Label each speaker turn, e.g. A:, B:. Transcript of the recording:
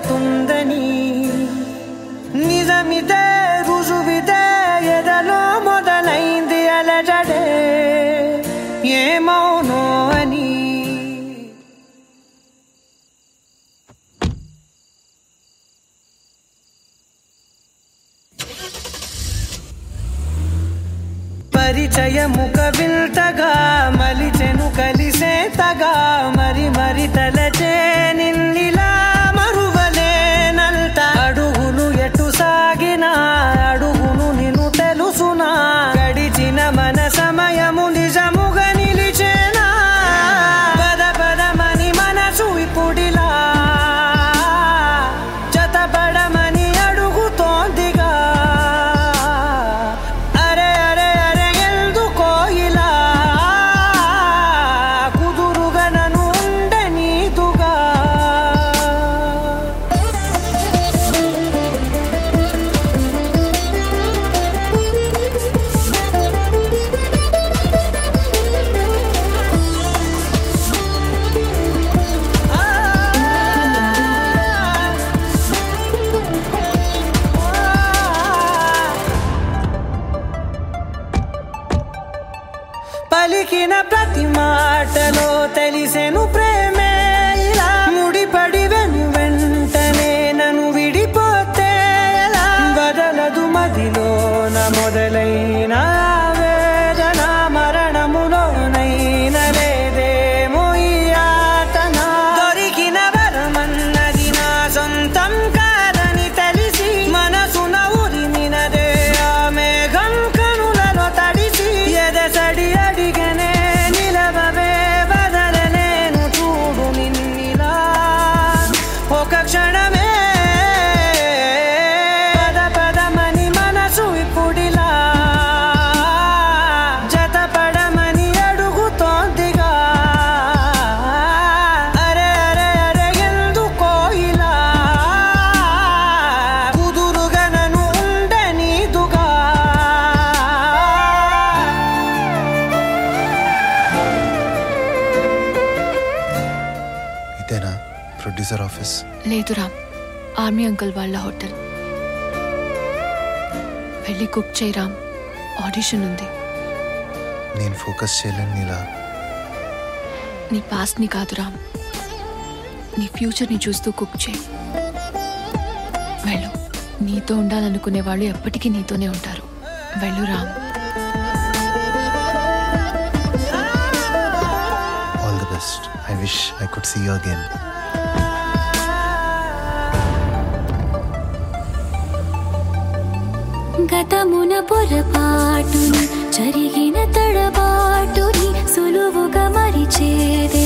A: చేస్తుందని నిజమిదే రుజువిదే ఎదలో మొదలైంది అలజడే ఏమౌనో అని పరిచయముక విల్తగా మలిచెను కలిసేతగా మరి మరి తలచే నిన్నిలా మరువలేనంత అడుగులు ఎటు సాగినా అడుగును నిన్ను తెలుసునా గడిచిన మన సమయము నిజముగా నిలిచేనా పద పదమని మనసు ఇప్పుడిలా జతపడమని అడుగుతోందిగా అరే అరే అరే ఎందుకో ఇలా కుదురుగా నన్ను ఉండనీదుగా పలికిన ప్రతి మాటలో తెలిసెను ప్రేమే ఇలా ముడిపడి వెను వెంటనే నన్ను విడిపోతే ఎలా బదలదు మదిలోన మొదలైన వేదన మరణములోనైన లేదేమో ఈ ఆతన దొరికిన వరమన్నది నా సొంతం కాదని తెలిసి మనసున ఉరిమినదే ఆ మేఘం కనులలో తడిసి ఎదసడి అడిగనే నిలవవే బదలలేను చూడు నిన్నిలా ఒక క్షణమే పద పదమని మనసు ఇప్పుడిలా జతపడమని అడుగుతోందిగా అరే అరే అరే ఎందుకో ఇలా కుదురుగా నన్ను ఉండనీదుగా
B: ఇదేనా ప్రొడ్యూసర్ ఆఫీస్
C: లేదు రామ్ ఆర్మీ అంకుల్ వాళ్ళ హోటల్ వెళ్ళి కుక్ చేయి రామ్ ఆడిషన్ ఉంది
B: నేను ఫోకస్ చేయలేను నీలా
C: నీ పాస్ట్ని కాదు రామ్ నీ ఫ్యూచర్ని చూస్తూ కుక్ చేయి వెళ్ళు నీతో ఉండాలనుకునే వాళ్ళు ఎప్పటికీ నీతోనే ఉంటారు వెళ్ళు Ram
B: all the best I wish I could see you again
D: గతమున పొరపాటుని జరిగిన తడబాటుని సులువుగా మరిచేదే